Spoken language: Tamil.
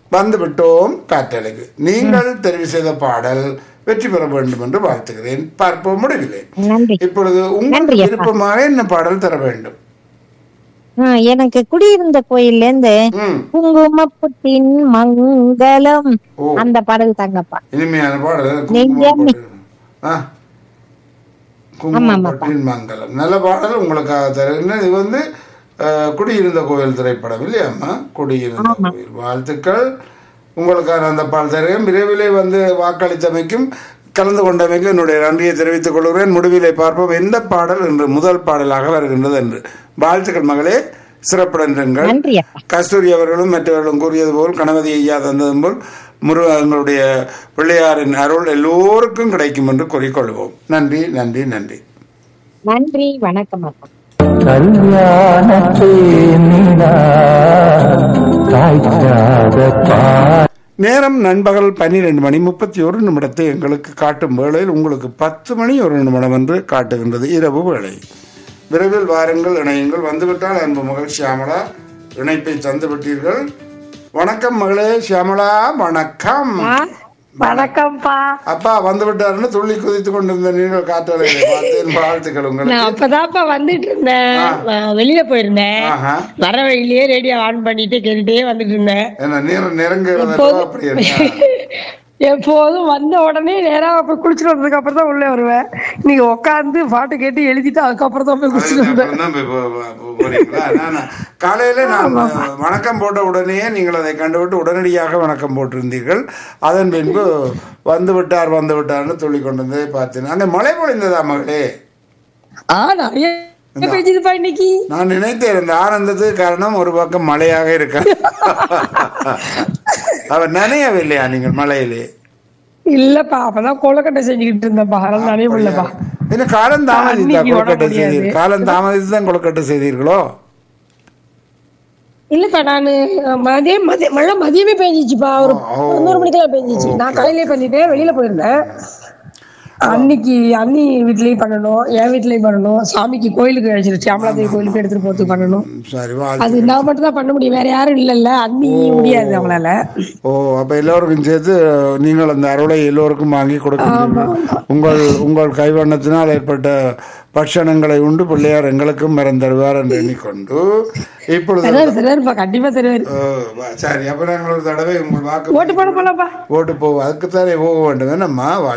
வந்து விட்டோம் காற்றலைக்கு நீங்கள் தெரிவு செய்த பாடல் வெற்றி பெற வேண்டும் என்று வாழ்த்துகிறேன் பார்ப்போம் முடிவில்லை நன்றி இப்பொழுது உங்களுக்கு நன்றி அப்பா. விருப்பமாக என்ன பாடல் தர வேண்டும் ஆ, எனக்கு குடியிருந்த கோயில்ல இருந்து ம் குங்குமப்புட்டின் மங்களம் ஓ. அந்த பாடல் தாங்கப்பா இனிமையான பாடல் நெஞ்சமே. குங்குமப்பட்டு. ஆ குங்குமப்பட்டின் மங்கலம் நல்ல பாடல் உங்களுக்காக தருகிறேன் இது வந்து அஹ், குடியிருந்த கோயில் திரைப்படம் இல்லையாம்மா குடியிருந்த கோயில் வாழ்த்துக்கள் உங்களுக்கான அந்த பாடல் தருகிறேன் விரைவிலே வந்து வாக்களித்தமைக்கும் கலந்து கொண்டமைக்கும் என்னுடைய நன்றியை தெரிவித்துக் கொள்கிறேன் முடிவிலே பார்ப்போம் எந்த பாடல் என்று முதல் பாடலாக வருகின்றது என்று வாழ்த்துக்கள் மகளே சிறப்புடன்றுங்கள் நன்றி அப்பா கஸ்தூரி அவர்களும் மற்றவர்களும் கூறியது போல் கணபதி ஐயா தந்ததும் போல் முருகங்களுடைய பிள்ளையாரின் அருள் எல்லோருக்கும் கிடைக்கும் என்று கூறிக்கொள்வோம் நன்றி நன்றி நன்றி நன்றி வணக்கம் அப்பா கல்யாணத்தே நிலா காய்ச்சாத பால் நேரம் நண்பகல் பன்னிரெண்டு மணி முப்பத்தி ஒரு நிமிடத்தை எங்களுக்கு காட்டும் வேளையில் உங்களுக்கு பத்து மணி ஒரு நிமிடம் என்று காட்டுகின்றது இரவு வேளை விரைவில் வாருங்கள் இணையுங்கள் வந்துவிட்டால் அன்பு மகள் ஷியாமளா இணைப்பை தந்து விட்டீர்கள் வணக்கம் மகளே ஷியாமளா வணக்கம் வணக்கம்ப்பா அப்பா வந்து விட்டாருன்னு துள்ளி குதித்து கொண்டிருந்த நீங்கள் காற்றலைகளை பார்த்தேன் வாழ்த்துக்கள் நான் உங்களுக்கு அப்பதான்ப்பா வந்துட்டு இருந்தேன் நான் வெளியில போயிருந்தேன் ஆஹா. வர வழியிலேயே ரேடியோ ஆன் பண்ணிட்டு கேட்டுட்டே வந்துட்டு இருந்தேன் என்ன நேரம் நெருங்குறதோ எப்போதும் அப்படி என்ன எப்போதும் வந்த உடனே நேரா போய் குளிச்சுட்டு வந்ததுக்கு அப்புறம் தான் உள்ளே வருவேன் நீங்க உட்காந்து பாட்டு கேட்டு எழுதிட்டு அதுக்கப்புறம் தான் போய் குளிச்சுட்டு வந்தேன் அப்புறம் தான் போய் போ- போ- போ- போறீங்களா? நான் நான் காலையில நான் வணக்கம் போட்ட உடனே நீங்கள் அதை கண்டுவிட்டு உடனடியாக வணக்கம் போட்டிருந்தீர்கள் அதன் பின்பு வந்து விட்டார் வந்து விட்டார்னு துள்ளி கொண்டு வந்ததை பார்த்தேன் அங்கே மழை பொழிந்ததா மகளே ஆ நிறைய பெய்ஞ்சுதுப்பா இன்னைக்கு நான் நினைத்தேன் இந்த ஆனந்தத்துக்கு காரணம் ஒரு பக்கம் மழையாக இருக்க அவர் நனையவில்லையா நீங்கள் மழையிலே இல்லப்பா அப்பதான் கொலக்கட்டை செஞ்சுக்கிட்டு இருந்தேன்ப்பா அதனால நிறைய முடியலப்பா என்ன காலம் தாமதித்தா அன்னைக்கு உட கொழுக்கட்டை முடியாது. செய்தீர்கள் காலம் தாமதித்து தான் கொழுக்கட்டை செய்தீர்களோ இல்லப்பா நானு மதியம் மதியம் மழை மதியமே பெஞ்சிச்சுப்பா ஒரு பதினோரு மணிக்கெல்லாம் பெஞ்சிச்சு நான் காலையிலே பண்ணிட்டேன் வெளியில போயிருந்தேன் அன்னைக்கு அண்ணி வீட்லயும் பண்ணணும் என் வீட்லயும் பண்ணணும் சாமிக்கு கோயிலுக்கு அழைச்சிருச்சு சாமலாதேவி கோயிலுக்கு எடுத்துட்டு போறதுக்கு பண்ணணும் சரி வாழ்த்து அது நான் மட்டும் தான் பண்ண முடியும் வேற யாரும் இல்லல்ல அண்ணி முடியாது அவங்களால ஓ அப்ப எல்லோருக்கும் சேர்த்து நீங்கள் அந்த அருளை எல்லோருக்கும் வாங்கி கொடுக்கின்றீர்கள் உங்கள் உங்கள் கைவண்ணத்தினால் ஏற்பட்ட பட்சணங்களை உண்டு பிள்ளையார் எங்களுக்கும் மரம் தருவார் என்று எண்ணிக்கொண்டு இப்பொழுது தருவாரு தருவாருப்பா கண்டிப்பா தருவாரு ஓ, வா- சரி அப்ப நாங்கள் ஒரு தடவை உங்கள் வாக்கு ஓட்டு போட போலாம்ப்பா ஓட்டு போவோம் அதுக்குத்தானே போக வேண்டும் என்னம்மா